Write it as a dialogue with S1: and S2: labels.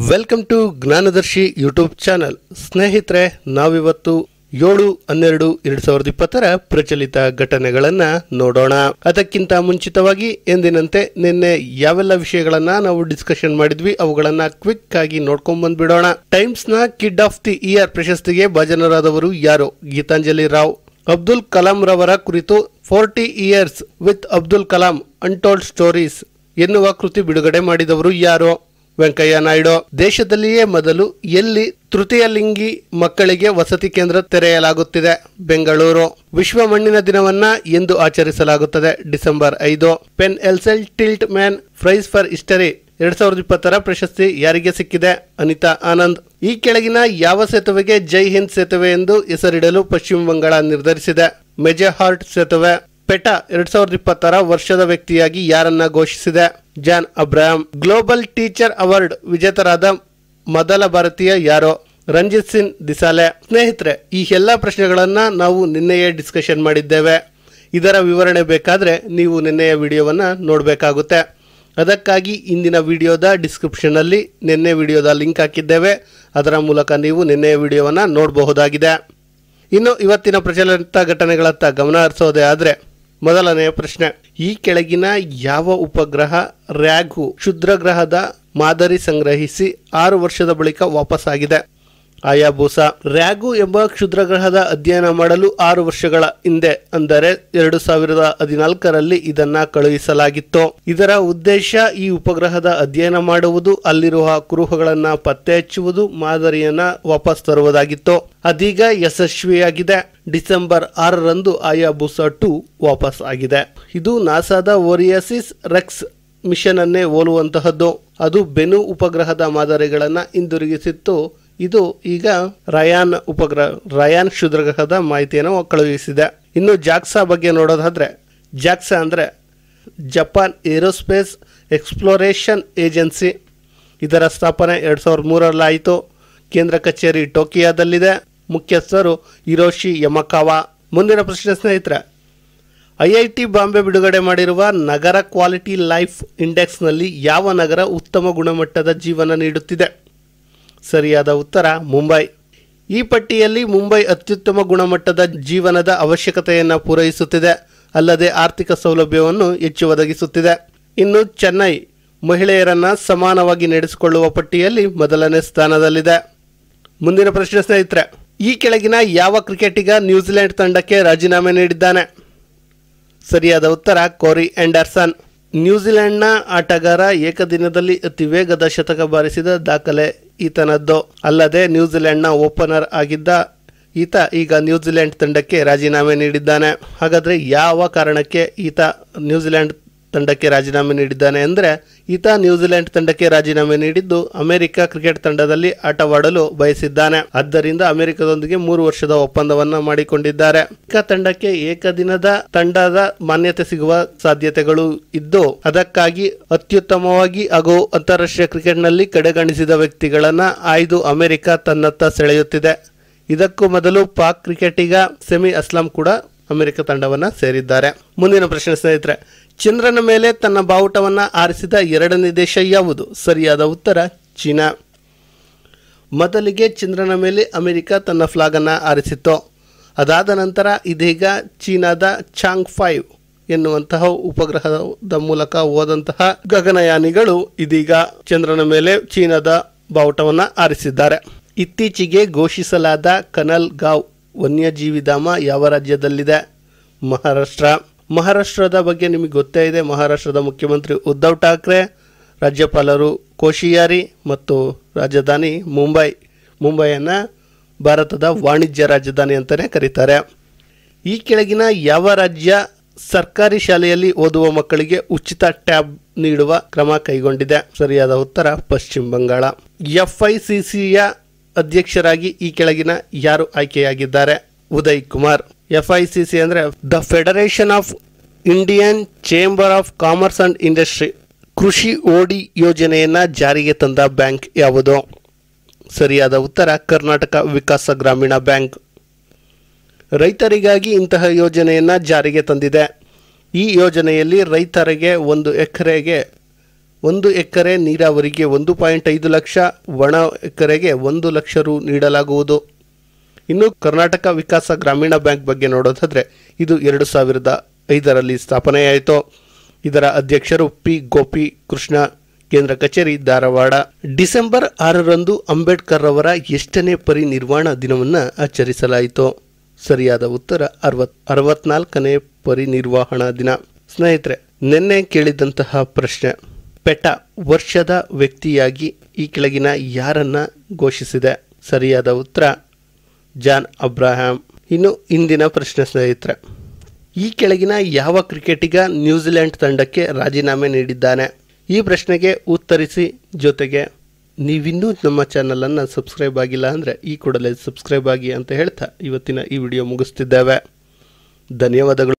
S1: welcome to Jnanadarshi YouTube channel ಸ್ನೇಹಿತರೆ ನಾವಿವತ್ತು ಏಳು ಹನ್ನೆರಡು ಎರಡ್ ಸಾವಿರದ ಇಪ್ಪತ್ತರ ಪ್ರಚಲಿತ ಘಟನೆಗಳನ್ನ ನೋಡೋಣ ಅದಕ್ಕಿಂತ ಮುಂಚಿತವಾಗಿ ಎಂದಿನಂತೆ ನಿನ್ನೆ ಯಾವೆಲ್ಲ ವಿಷಯಗಳನ್ನ ನಾವು ಡಿಸ್ಕಷನ್ ಮಾಡಿದ್ವಿ ಅವುಗಳನ್ನ ಕ್ವಿಕ್ ಆಗಿ ನೋಡ್ಕೊಂಡ್ ಬಂದ್ಬಿಡೋಣ ಟೈಮ್ಸ್ ನ ಕಿಡ್ ಆಫ್ ದಿ ಇಯರ್ ಪ್ರಶಸ್ತಿಗೆ ಭಾಜನರಾದವರು ಯಾರು ಗೀತಾಂಜಲಿ ರಾವ್ ಅಬ್ದುಲ್ ಕಲಾಂ ರವರ ಕುರಿತು forty years with Abdul Kalam untold stories ಎನ್ನುವ ಕೃತಿ ಬಿಡುಗಡೆ ಮಾಡಿದವರು ಯಾರು ವೆಂಕಯ್ಯ ನಾಯ್ಡು ದೇಶದಲ್ಲಿಯೇ ಮೊದಲು ಎಲ್ಲಿ ತೃತೀಯ ಲಿಂಗಿ ಮಕ್ಕಳಿಗೆ ವಸತಿ ಕೇಂದ್ರ ತೆರೆಯಲಾಗುತ್ತಿದೆ ಬೆಂಗಳೂರು ವಿಶ್ವ ಮಣ್ಣಿನ ದಿನವನ್ನ ಎಂದು ಆಚರಿಸಲಾಗುತ್ತದೆ ಡಿಸೆಂಬರ್ ಐದು PEN Hessell Tiltman prize for history ಎರಡ್ ಸಾವಿರದ ಇಪ್ಪತ್ತರ ಪ್ರಶಸ್ತಿ ಯಾರಿಗೆ ಸಿಕ್ಕಿದೆ ಅನಿತಾ ಆನಂದ್ ಈ ಕೆಳಗಿನ ಯಾವ ಸೇತುವೆಗೆ ಜೈ ಹಿಂದ್ ಸೇತುವೆ ಎಂದು ಹೆಸರಿಡಲು ಪಶ್ಚಿಮ ಬಂಗಾಳ ನಿರ್ಧರಿಸಿದೆ ಮೆಜೆಹಾರ್ಟ್ ಸೇತುವೆ ಪೆಟಾ ಎರಡ್ ಸಾವಿರದ ಇಪ್ಪತ್ತರ ವರ್ಷದ ವ್ಯಕ್ತಿಯಾಗಿ ಯಾರನ್ನ ಘೋಷಿಸಿದೆ John Abraham global teacher award ವಿಜೇತರಾದ ಮೊದಲ ಭಾರತೀಯ ಯಾರೋ ರಂಜಿತ್ ಸಿಂಗ್ ದಿಸಾಲೆ ಸ್ನೇಹಿತರೆ ಈ ಎಲ್ಲ ಪ್ರಶ್ನೆಗಳನ್ನ ನಾವು ನಿನ್ನೆಯೇ ಡಿಸ್ಕಷನ್ ಮಾಡಿದ್ದೇವೆ ಇದರ ವಿವರಣೆ ಬೇಕಾದ್ರೆ ನೀವು ನಿನ್ನೆಯ ವಿಡಿಯೋವನ್ನ ನೋಡಬೇಕಾಗುತ್ತೆ ಅದಕ್ಕಾಗಿ ಇಂದಿನ ವಿಡಿಯೋದ ಡಿಸ್ಕ್ರಿಪ್ಷನಲ್ಲಿ ನಿನ್ನೆ ವಿಡಿಯೋದ ಲಿಂಕ್ ಹಾಕಿದ್ದೇವೆ ಅದರ ಮೂಲಕ ನೀವು ನಿನ್ನೆಯ ವಿಡಿಯೋವನ್ನು ನೋಡಬಹುದಾಗಿದೆ ಇನ್ನು ಇವತ್ತಿನ ಪ್ರಚಲಿತ ಘಟನೆಗಳತ್ತ ಗಮನ ಹರಿಸೋದೇ ಆದರೆ ಮೊದಲನೆಯ ಪ್ರಶ್ನೆ ಈ ಕೆಳಗಿನ ಯಾವ ಉಪಗ್ರಹ ರ್ಯಾಗು ಕ್ಷುದ್ರಗ್ರಹದ ಮಾದರಿ ಸಂಗ್ರಹಿಸಿ ಆರು ವರ್ಷದ ಬಳಿಕ ವಾಪಸ್ಸಾಗಿದೆ ಆಯಾಬೂಸ ರ್ಯಾಗು ಎಂಬ ಕ್ಷುದ್ರಗ್ರಹದ ಅಧ್ಯಯನ ಮಾಡಲು ಆರು ವರ್ಷಗಳ ಹಿಂದೆ ಅಂದರೆ ಎರಡು ಸಾವಿರದ ಹದಿನಾಲ್ಕರಲ್ಲಿ ಇದನ್ನ ಕಳುಹಿಸಲಾಗಿತ್ತು ಇದರ ಉದ್ದೇಶ ಈ ಉಪಗ್ರಹದ ಅಧ್ಯಯನ ಮಾಡುವುದು ಅಲ್ಲಿರುವ ಕುರುಹುಗಳನ್ನ ಪತ್ತೆ ಹಚ್ಚುವುದು ಮಾದರಿಯನ್ನ ವಾಪಸ್ ತರುವುದಾಗಿತ್ತು ಅದೀಗ ಯಶಸ್ವಿಯಾಗಿದೆ ಡಿಸೆಂಬರ್ ಆರರಂದು ಆಯಾಬೂಸ ಟು ವಾಪಸ್ ಆಗಿದೆ ಇದು ನಾಸಾದ ಓರಿಯಾಸಿಸ್ ರೆಕ್ಸ್ ಮಿಷನ್ ಅನ್ನೇ ಹೋಲುವಂತಹದ್ದು ಅದು ಬೆನು ಉಪಗ್ರಹದ ಮಾದರಿಗಳನ್ನು ಹಿಂದಿರುಗಿಸಿತ್ತು ಇದು ಈಗ ರಯಾನ್ ಉಪಗ್ರಹ ರಯಾನ್ ಕ್ಷುದ್ರಗ್ರಹದ ಮಾಹಿತಿಯನ್ನು ಕಳುಹಿಸಿದೆ ಇನ್ನು ಜಾಕ್ಸಾ ಬಗ್ಗೆ ನೋಡೋದಾದ್ರೆ ಜಾಕ್ಸಾ ಅಂದರೆ ಜಪಾನ್ ಏರೋಸ್ಪೇಸ್ ಎಕ್ಸ್ಪ್ಲೋರೇಷನ್ ಏಜೆನ್ಸಿ ಇದರ ಸ್ಥಾಪನೆ ಎರಡು ಸಾವಿರದ ಮೂರರಲ್ಲಾಯಿತು ಕೇಂದ್ರ ಕಚೇರಿ ಟೋಕಿಯಾದಲ್ಲಿದೆ ಮುಖ್ಯಸ್ಥರು ಹಿರೋಶಿ ಯಮಕಾವಾ ಮುಂದಿನ ಪ್ರಶ್ನೆ ಸ್ನೇಹಿತರೆ ಐ ಐ ಟಿ ಬಾಂಬೆ ಬಿಡುಗಡೆ ಮಾಡಿರುವ ನಗರ ಕ್ವಾಲಿಟಿ ಲೈಫ್ ಇಂಡೆಕ್ಸ್ನಲ್ಲಿ ಯಾವ ನಗರ ಉತ್ತಮ ಗುಣಮಟ್ಟದ ಜೀವನ ನೀಡುತ್ತಿದೆ ಸರಿಯಾದ ಉತ್ತರ ಮುಂಬೈ ಈ ಪಟ್ಟಿಯಲ್ಲಿ ಮುಂಬೈ ಅತ್ಯುತ್ತಮ ಗುಣಮಟ್ಟದ ಜೀವನದ ಅವಶ್ಯಕತೆಯನ್ನು ಪೂರೈಸುತ್ತಿದೆ ಅಲ್ಲದೆ ಆರ್ಥಿಕ ಸೌಲಭ್ಯವನ್ನು ಹೆಚ್ಚು ಒದಗಿಸುತ್ತಿದೆ ಇನ್ನು ಚೆನ್ನೈ ಮಹಿಳೆಯರನ್ನ ಸಮಾನವಾಗಿ ನಡೆಸಿಕೊಳ್ಳುವ ಪಟ್ಟಿಯಲ್ಲಿ ಮೊದಲನೇ ಸ್ಥಾನದಲ್ಲಿದೆ ಮುಂದಿನ ಪ್ರಶ್ನೆ ಸ್ನೇಹಿತರೆ ಈ ಕೆಳಗಿನ ಯಾವ ಕ್ರಿಕೆಟಿಗ ನ್ಯೂಜಿಲೆಂಡ್ ತಂಡಕ್ಕೆ ರಾಜೀನಾಮೆ ನೀಡಿದ್ದಾನೆ ಸರಿಯಾದ ಉತ್ತರ ಕೋರಿ ಆಂಡರ್ಸನ್ ನ್ಯೂಜಿಲೆಂಡ್ನ ಆಟಗಾರ ಏಕದಿನದಲ್ಲಿ ಅತಿ ವೇಗದ ಶತಕ ಬಾರಿಸಿದ ದಾಖಲೆ ಈತನದ್ದು ಅಲ್ಲದೆ ನ್ಯೂಜಿಲೆಂಡ್ನ ಓಪನರ್ ಆಗಿದ್ದ ಈತ ಈಗ ನ್ಯೂಜಿಲೆಂಡ್ ತಂಡಕ್ಕೆ ರಾಜೀನಾಮೆ ನೀಡಿದ್ದಾನೆ ಹಾಗಾದರೆ ಯಾವ ಕಾರಣಕ್ಕೆ ಈತ ನ್ಯೂಜಿಲೆಂಡ್ ತಂಡಕ್ಕೆ ರಾಜೀನಾಮೆ ನೀಡಿದ್ದಾನೆ ಅಂದರೆ ಈತ ನ್ಯೂಜಿಲೆಂಡ್ ತಂಡಕ್ಕೆ ರಾಜೀನಾಮೆ ನೀಡಿದ್ದು ಅಮೆರಿಕ ಕ್ರಿಕೆಟ್ ತಂಡದಲ್ಲಿ ಆಟವಾಡಲು ಬಯಸಿದ್ದಾನೆ ಆದ್ದರಿಂದ ಅಮೆರಿಕದೊಂದಿಗೆ ಮೂರು ವರ್ಷದ ಒಪ್ಪಂದವನ್ನ ಮಾಡಿಕೊಂಡಿದ್ದಾರೆ ಅಮೆರಿಕ ತಂಡಕ್ಕೆ ಏಕದಿನದ ತಂಡದ ಮಾನ್ಯತೆ ಸಿಗುವ ಸಾಧ್ಯತೆಗಳು ಇದ್ದು ಅದಕ್ಕಾಗಿ ಅತ್ಯುತ್ತಮವಾಗಿ ಹಾಗೂ ಅಂತಾರಾಷ್ಟ್ರೀಯ ಕ್ರಿಕೆಟ್ನಲ್ಲಿ ಕಡೆಗಣಿಸಿದ ವ್ಯಕ್ತಿಗಳನ್ನ ಆಯ್ದು ಅಮೆರಿಕ ತನ್ನತ್ತ ಸೆಳೆಯುತ್ತಿದೆ ಇದಕ್ಕೂ ಮೊದಲು ಪಾಕ್ ಕ್ರಿಕೆಟಿಗ ಸೆಮಿ ಅಸ್ಲಾಂ ಕೂಡ ಅಮೆರಿಕ ತಂಡವನ್ನ ಸೇರಿದ್ದಾರೆ ಮುಂದಿನ ಪ್ರಶ್ನೆ ಸ್ನೇಹಿತರೆ ಚಂದ್ರನ ಮೇಲೆ ತನ್ನ ಬಾವುಟವನ್ನ ಆರಿಸಿದ ಎರಡನೇ ದೇಶ ಯಾವುದು ಸರಿಯಾದ ಉತ್ತರ ಚೀನಾ ಮೊದಲಿಗೆ ಚಂದ್ರನ ಮೇಲೆ ಅಮೆರಿಕ ತನ್ನ ಫ್ಲಾಗ್ ಅನ್ನ ಆರಿಸಿತ್ತು ಅದಾದ ನಂತರ ಇದೀಗ ಚೀನಾದ ಚಾಂಗ್ ಫೈವ್ ಎನ್ನುವಂತಹ ಉಪಗ್ರಹದ ಮೂಲಕ ಹೋದಂತಹ ಗಗನಯಾನಿಗಳು ಇದೀಗ ಚಂದ್ರನ ಮೇಲೆ ಚೀನಾದ ಬಾವುಟವನ್ನ ಆರಿಸಿದ್ದಾರೆ ಇತ್ತೀಚೆಗೆ ಘೋಷಿಸಲಾದ ಕನಲ್ ಗಾವ್ ವನ್ಯಜೀವಿ ಧಾಮ ಯಾವ ರಾಜ್ಯದಲ್ಲಿದೆ ಮಹಾರಾಷ್ಟ್ರ ಮಹಾರಾಷ್ಟ್ರದ ಬಗ್ಗೆ ನಿಮಗೆ ಗೊತ್ತೇ ಇದೆ ಮಹಾರಾಷ್ಟ್ರದ ಮುಖ್ಯಮಂತ್ರಿ ಉದ್ಧವ್ ಠಾಕ್ರೆ ರಾಜ್ಯಪಾಲರು ಕೋಶಿಯಾರಿ ಮತ್ತು ರಾಜಧಾನಿ ಮುಂಬೈ ಮುಂಬೈಯನ್ನು ಭಾರತದ ವಾಣಿಜ್ಯ ರಾಜಧಾನಿ ಅಂತಲೇ ಕರೀತಾರೆ ಈ ಕೆಳಗಿನ ಯಾವ ರಾಜ್ಯ ಸರ್ಕಾರಿ ಶಾಲೆಯಲ್ಲಿ ಓದುವ ಮಕ್ಕಳಿಗೆ ಉಚಿತ ಟ್ಯಾಬ್ ನೀಡುವ ಕ್ರಮ ಕೈಗೊಂಡಿದೆ ಸರಿಯಾದ ಉತ್ತರ ಪಶ್ಚಿಮ ಬಂಗಾಳ ಎಫ್ಐಸಿಸಿಯ ಅಧ್ಯಕ್ಷರಾಗಿ ಈ ಕೆಳಗಿನ ಯಾರು ಆಯ್ಕೆಯಾಗಿದ್ದಾರೆ ಉದಯ್ ಕುಮಾರ್ ಎಫ್ಐಸಿಸಿ ಅಂದರೆ the federation of Indian chamber of commerce and industry ಕೃಷಿ ಓಡಿ ಯೋಜನೆಯನ್ನ ಜಾರಿಗೆ ತಂದ ಬ್ಯಾಂಕ್ ಯಾವುದು ಸರಿಯಾದ ಉತ್ತರ ಕರ್ನಾಟಕ ವಿಕಾಸ ಗ್ರಾಮೀಣ ಬ್ಯಾಂಕ್ ರೈತರಿಗಾಗಿ ಇಂತಹ ಯೋಜನೆಯನ್ನ ಜಾರಿಗೆ ತಂದಿದೆ ಈ ಯೋಜನೆಯಲ್ಲಿ ರೈತರಿಗೆ ಒಂದು ಎಕರೆಗೆ ಒಂದು ಎಕರೆ ನೀರಾವರಿಗೆ ಒಂದು ಪಾಯಿಂಟ್ ಐದು ಲಕ್ಷ ಒಣ ಎಕರೆಗೆ ಒಂದು ಲಕ್ಷ ರು ನೀಡಲಾಗುವುದು ಇನ್ನು ಕರ್ನಾಟಕ ವಿಕಾಸ ಗ್ರಾಮೀಣ ಬ್ಯಾಂಕ್ ಬಗ್ಗೆ ನೋಡೋದಾದರೆ ಇದು ಎರಡು ಸಾವಿರದ ಐದರಲ್ಲಿ ಸ್ಥಾಪನೆಯಾಯಿತು ಇದರ ಅಧ್ಯಕ್ಷರು ಪಿ ಗೋಪಿ ಕೃಷ್ಣ ಕೇಂದ್ರ ಕಚೇರಿ ಧಾರವಾಡ ಡಿಸೆಂಬರ್ ಆರರಂದು ಅಂಬೇಡ್ಕರ್ ಅವರ ಎಷ್ಟನೇ ಪರಿನಿರ್ವಾಣ ದಿನವನ್ನು ಆಚರಿಸಲಾಯಿತು ಸರಿಯಾದ ಉತ್ತರ ಅರವತ್ ಅರವತ್ನಾಲ್ಕನೇ ಪರಿನಿರ್ವಹಣಾ ದಿನ ಸ್ನೇಹಿತರೆ ನಿನ್ನೆ ಕೇಳಿದಂತಹ ಪ್ರಶ್ನೆ ಪೆಟ ವರ್ಷದ ವ್ಯಕ್ತಿಯಾಗಿ ಈ ಕೆಳಗಿನ ಯಾರನ್ನ ಘೋಷಿಸಿದೆ ಸರಿಯಾದ ಉತ್ತರ ಜಾನ್ ಅಬ್ರಾಹಂ ಇನ್ನು ಇಂದಿನ ಪ್ರಶ್ನೆ ಸ್ನೇಹಿತರೆ ಈ ಕೆಳಗಿನ ಯಾವ ಕ್ರಿಕೆಟಿಗ ನ್ಯೂಜಿಲೆಂಡ್ ತಂಡಕ್ಕೆ ರಾಜೀನಾಮೆ ನೀಡಿದ್ದಾನೆ ಈ ಪ್ರಶ್ನೆಗೆ ಉತ್ತರಿಸಿ ಜೊತೆಗೆ ನೀವಿನ್ನೂ ನಮ್ಮ ಚಾನಲನ್ನು ಸಬ್ಸ್ಕ್ರೈಬ್ ಆಗಿಲ್ಲ ಅಂದರೆ ಈ ಕೂಡಲೇ ಸಬ್ಸ್ಕ್ರೈಬ್ ಆಗಿ ಅಂತ ಹೇಳ್ತಾ ಇವತ್ತಿನ ಈ ವಿಡಿಯೋ ಮುಗಿಸ್ತಿದ್ದೇವೆ ಧನ್ಯವಾದಗಳು